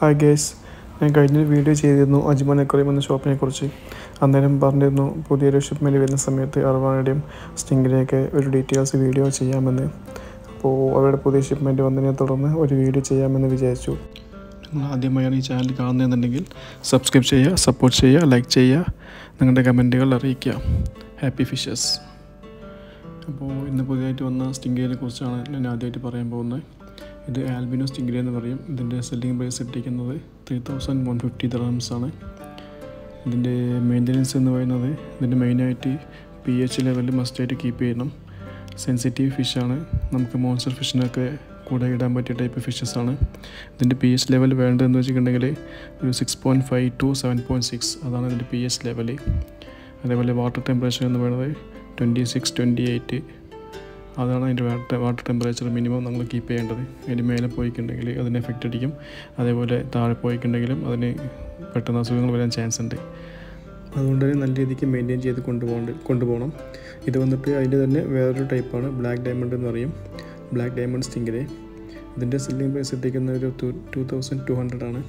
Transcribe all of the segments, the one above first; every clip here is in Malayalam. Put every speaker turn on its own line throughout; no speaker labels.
ഹായ് ഗേസ് ഞാൻ കഴിഞ്ഞ വീഡിയോ ചെയ്തിരുന്നു അജ്മാൻ അക്വറിയം എന്ന ഷോപ്പിനെ കുറിച്ച് അന്നേരം പറഞ്ഞിരുന്നു പുതിയൊരു ഷിപ്മെൻറ്റ് വരുന്ന സമയത്ത് അർവാണയുടെയും സ്റ്റിങ്ങിനെയൊക്കെ ഒരു ഡീറ്റെയിൽസ് വീഡിയോ ചെയ്യാമെന്ന് അപ്പോൾ അവരുടെ പുതിയ ഷിപ്മെൻറ്റ് വന്നതിനെ തുടർന്ന് ഒരു വീഡിയോ ചെയ്യാമെന്ന് വിചാരിച്ചു നിങ്ങൾ ആദ്യമായാണ് ഈ ചാനൽ കാണുന്നതെന്നുണ്ടെങ്കിൽ സബ്സ്ക്രൈബ് ചെയ്യുക സപ്പോർട്ട് ചെയ്യുക ലൈക്ക് ചെയ്യുക നിങ്ങളുടെ കമൻറ്റുകൾ അറിയിക്കുക ഹാപ്പി ഫിഷസ് അപ്പോൾ ഇന്ന് പുതിയതായിട്ട് വന്ന സ്റ്റിംഗിനെ കുറിച്ചാണ് ഞാൻ ആദ്യമായിട്ട് പറയാൻ പോകുന്നത് ഇത് ആൽബിനോ സ്റ്റിംഗ്രി എന്ന് പറയും ഇതിൻ്റെ സെല്ലിംഗ് പ്രൈസ് ഇട്ടിരിക്കുന്നത് three thousand one fifty dirhams ആണ് ഇതിൻ്റെ മെയിൻ്റനൻസ് എന്ന് പറയുന്നത് ഇതിൻ്റെ മെയിനായിട്ട് പി എച്ച് ലെവൽ മസ്റ്റായിട്ട് കീപ്പ് ചെയ്യണം സെൻസിറ്റീവ് ഫിഷാണ് നമുക്ക് മോൺസ്റ്റർ ഫിഷിനൊക്കെ കൂടെ ഇടാൻ പറ്റിയ ടൈപ്പ് ഫിഷസ് ആണ് ഇതിൻ്റെ പി എച്ച് ലെവൽ വേണ്ടതെന്ന് വെച്ചിട്ടുണ്ടെങ്കിൽ ഒരു six point five to seven point six അതാണ് ഇതിൻ്റെ പി എച്ച് ലെവൽ അതേപോലെ വാട്ടർ ടെമ്പറേച്ചർ എന്ന് പറയുന്നത് ട്വൻറ്റി സിക്സ് ട്വൻറ്റി എയ്റ്റ് അതാണ് അതിൻ്റെ വാട്ടർ വാട്ടർ ടെമ്പറേച്ചർ മിനിമം നമ്മൾ കീപ്പ് ചെയ്യേണ്ടത് അതിൻ്റെ മേലെ പോയിട്ടുണ്ടെങ്കിൽ അതിന് എഫക്റ്റ് അടിക്കും അതേപോലെ താഴെ പോയിട്ടുണ്ടെങ്കിലും അതിന് പെട്ടെന്ന് അസുഖങ്ങൾ വരാൻ ചാൻസ് ഉണ്ട് അതുകൊണ്ട് തന്നെ നല്ല രീതിക്ക് മെയിൻറ്റെയിൻ ചെയ്ത് കൊണ്ടുപോകേണ്ട കൊണ്ടുപോകണം ഇത് വന്നിട്ട് അതിൻ്റെ തന്നെ വേറൊരു ടൈപ്പാണ് ബ്ലാക്ക് ഡയമണ്ട് എന്ന് പറയും ബ്ലാക്ക് ഡയമണ്ട് സ്റ്റിങ്കിലെ ഇതിൻ്റെ സെല്ലിംഗ് പ്രൈസ് എത്തിക്കുന്ന ഒരു two two thousand two hundred ആണ്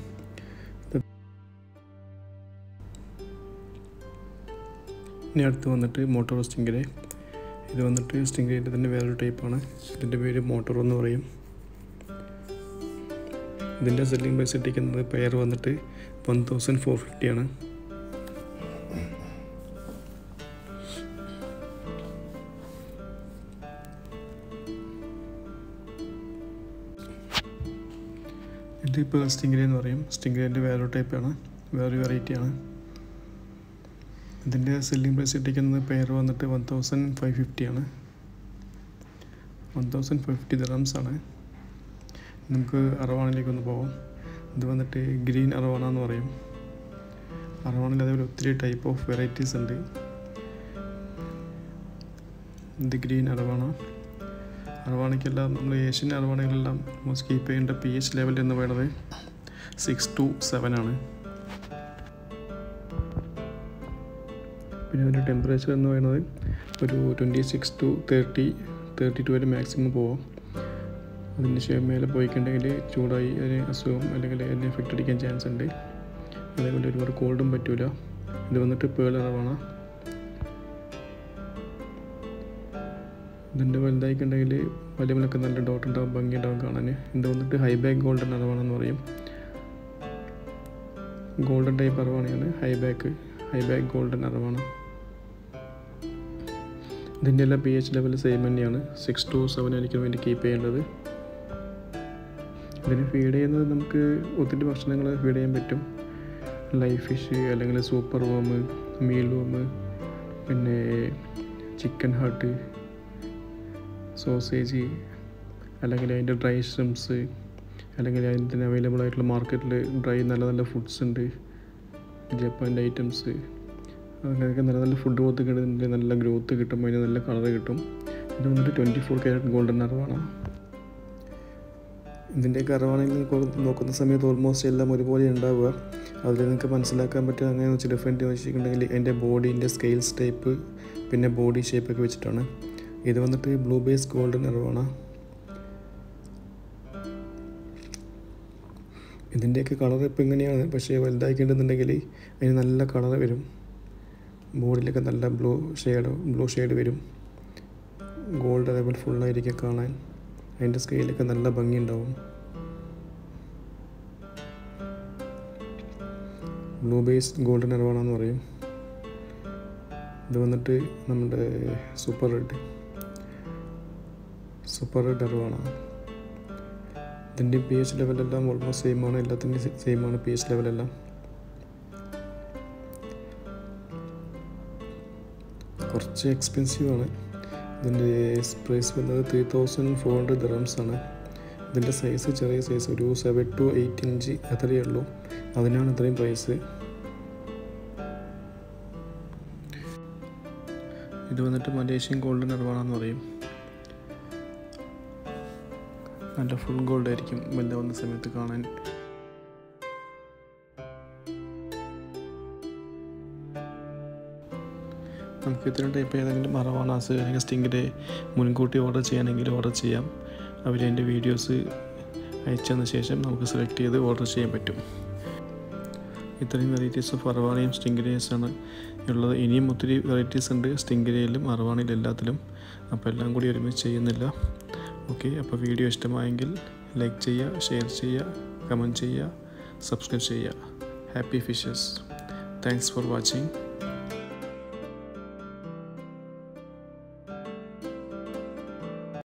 ഇനി അടുത്ത് വന്നിട്ട് മോട്ടോർ സ്റ്റിങ്കിലെ ഇത് വന്നിട്ട് സ്റ്റിംഗ്രേൻ്റെ തന്നെ വേറൊരു ടൈപ്പാണ് ഇതിൻ്റെ പേര് മോട്ടോർ എന്ന് പറയും ഇതിൻ്റെ സെല്ലിംഗ് പ്രൈസ് ഇട്ടിരിക്കുന്നത് പെയർ വന്നിട്ട് വൺ തൗസൻഡ് ഫോർ ഫിഫ്റ്റി ആണ് ഇത് ഇപ്പോൾ സ്റ്റിംഗ്രേ എന്ന് പറയും സ്റ്റിംഗ്രേൻ്റെ വേറൊരു ടൈപ്പാണ് വേറൊരു വെറൈറ്റിയാണ് ഇതിൻ്റെ സെല്ലിംഗ് പ്രൈസ് ഇട്ടിരിക്കുന്നത് പെയർ വന്നിട്ട് വൺ തൗസൻഡ് ഫൈവ് ഫിഫ്റ്റി ആണ് വൺ തൗസൻഡ് ഫിഫ്റ്റി ദറംസ് ആണ് നമുക്ക് അറവാണിലേക്ക് ഒന്ന് പോകാം ഇത് വന്നിട്ട് ഗ്രീൻ അറവാണ എന്ന് പറയും അറവാണിൽ അതേപോലെ ഒത്തിരി ടൈപ്പ് ഓഫ് വെറൈറ്റീസ് ഉണ്ട് ഇത് ഗ്രീൻ അറവാണ അറവാണിക്കെല്ലാം നമ്മൾ ഏഷ്യൻ അറവാണികളെല്ലാം കീപ്പ് ചെയ്യേണ്ട പി എച്ച് ലെവൽ എന്ന് പറയുന്നത് സിക്സ് ടു സെവൻ ആണ് പിന്നെ അതിൻ്റെ ടെമ്പറേച്ചർ എന്ന് പറയുന്നത് ഒരു twenty six to thirty thirty two വരെ മാക്സിമം പോവാം അതിന് ശേഷം മേലെ പോയിട്ടുണ്ടെങ്കിൽ ചൂടായി അതിന് അസുഖം അല്ലെങ്കിൽ അതിന് എഫക്റ്റ് അടിക്കാൻ ചാൻസ് ഉണ്ട് അതേപോലെ ഒരുപാട് കോൾഡും പറ്റൂല ഇത് വന്നിട്ട് പേൾ അറവാണ് ഇതിൻ്റെ വലുതായിട്ടുണ്ടെങ്കിൽ വലിയമലൊക്കെ നല്ല ഡോട്ട് ഉണ്ടാവും ഭംഗി ഉണ്ടാവും കാണാൻ ഇത് വന്നിട്ട് ഹൈ ബാക്ക് ഗോൾഡൻ അറവാണെന്ന് പറയും ഗോൾഡൻ ടൈപ്പ് അറവാണയാണ് high back high back golden arowana ഇതിൻ്റെ എല്ലാം പി എച്ച് ലെവൽ സെയിം തന്നെയാണ് സിക്സ് ടു സെവൻ ആയിരിക്കും വേണ്ടി കീപ്പ് ചെയ്യേണ്ടത് ഇതിന് ഫീഡ് ചെയ്യുന്നത് നമുക്ക് ഒത്തിരി ഭക്ഷണങ്ങൾ ഫീഡ് ചെയ്യാൻ പറ്റും ലൈഫ് ഫിഷ് അല്ലെങ്കിൽ സൂപ്പർ വോം മീൽ വോം പിന്നെ ചിക്കൻ ഹാർട്ട് സോസേജ് അല്ലെങ്കിൽ അതിൻ്റെ ഡ്രൈ ഷ്രിംസ് അല്ലെങ്കിൽ അതിന് അവൈലബിൾ ആയിട്ടുള്ള മാർക്കറ്റിൽ ഡ്രൈ നല്ല നല്ല ഫുഡ്സ് ഉണ്ട് ജപ്പാൻ്റെ ഐറ്റംസ് അങ്ങനെയൊക്കെ നല്ല നല്ല ഫുഡ് കൊടുത്തിട്ടുണ്ടെങ്കിൽ നല്ല ഗ്രോത്ത് കിട്ടും അതിന് നല്ല കളർ കിട്ടും ഇത് വന്നിട്ട് twenty four carat golden arowana ഇതിൻ്റെയൊക്കെ അറവാണെങ്കിൽ നോക്കുന്ന സമയത്ത് ഓൾമോസ്റ്റ് എല്ലാം ഒരുപോലെ ഉണ്ടാവുക അതിൽ നിങ്ങൾക്ക് മനസ്സിലാക്കാൻ പറ്റുക അങ്ങനെയെന്ന് വെച്ചാൽ ഡിഫറെൻറ്റ് വെച്ചിട്ടുണ്ടെങ്കിൽ എൻ്റെ ബോഡീൻ്റെ സ്കെയിൽസ് ടൈപ്പ് പിന്നെ ബോഡി ഷേപ്പൊക്കെ വെച്ചിട്ടാണ് ഇത് വന്നിട്ട് ബ്ലൂ ബേസ് ഗോൾഡൻ അറവാണ് ഇതിൻ്റെയൊക്കെ കളർ ഇപ്പോൾ ഇങ്ങനെയാണ് പക്ഷേ വലുതായിക്കേണ്ടതുണ്ടെങ്കിൽ അതിന് നല്ല കളർ വരും ബോഡിയിലൊക്കെ നല്ല ബ്ലൂ ഷെയ്ഡ് ബ്ലൂ ഷെയ്ഡ് വരും ഗോൾഡ് അതേപോലെ ഫുള്ളായിരിക്കും കാണാൻ അതിൻ്റെ സ്കെയിലൊക്കെ നല്ല ഭംഗി ഉണ്ടാവും ബ്ലൂ ബേസ് ഗോൾഡൻ അറവാണെന്ന് പറയും ഇത് വന്നിട്ട് നമ്മുടെ super red super red arowana ഇതിൻ്റെ പി എച്ച് ലെവലെല്ലാം ഓൾമോസ്റ്റ് സെയിം ആണ് എല്ലാത്തിൻ്റെയും സെയിം ആണ് പി എച്ച് ലെവലെല്ലാം കുറച്ച് എക്സ്പെൻസീവ് ആണ് ഇതിൻ്റെ പ്രൈസ് വരുന്നത് three thousand four hundred dirhams ആണ് ഇതിൻ്റെ സൈസ് ചെറിയ സൈസ് ഒരു സെവൻ ടു എയ്റ്റ് ഇഞ്ച് അത്രയേ ഉള്ളൂ അതിനാണ് ഇത്രയും പ്രൈസ് ഇത് വന്നിട്ട് മലേഷ്യൻ ഗോൾഡൻ അറവാണെന്ന് പറയും നല്ല ഫുൾ ഗോൾഡ് ആയിരിക്കും വലുതാവുന്ന സമയത്ത് കാണാൻ നമുക്ക് ഇത്തരം ടൈപ്പ് ഏതെങ്കിലും മറവാണാസ് അല്ലെങ്കിൽ സ്റ്റിങ്ങിൻ്റെ മുൻകൂട്ടി ഓർഡർ ചെയ്യണമെങ്കിൽ ഓർഡർ ചെയ്യാം അവർ എൻ്റെ വീഡിയോസ് അയച്ചതിന് ശേഷം നമുക്ക് സെലക്ട് ചെയ്ത് ഓർഡർ ചെയ്യാൻ പറ്റും ഇത്രയും വെറൈറ്റീസ് ഓഫ് അറവാണിയും സ്റ്റിംഗിരേസ് ആണ് ഉള്ളത് ഇനിയും ഒത്തിരി വെറൈറ്റീസ് ഉണ്ട് സ്റ്റിംഗിരയിലും അറവാണിയിലും എല്ലാത്തിലും അപ്പോൾ എല്ലാം കൂടി ഒരുമിച്ച് ചെയ്യുന്നില്ല ഓക്കെ അപ്പോൾ വീഡിയോ ഇഷ്ടമായെങ്കിൽ ലൈക്ക് ചെയ്യുക ഷെയർ ചെയ്യുക കമൻറ്റ് ചെയ്യുക സബ്സ്ക്രൈബ് ചെയ്യുക happy fishes thanks for watching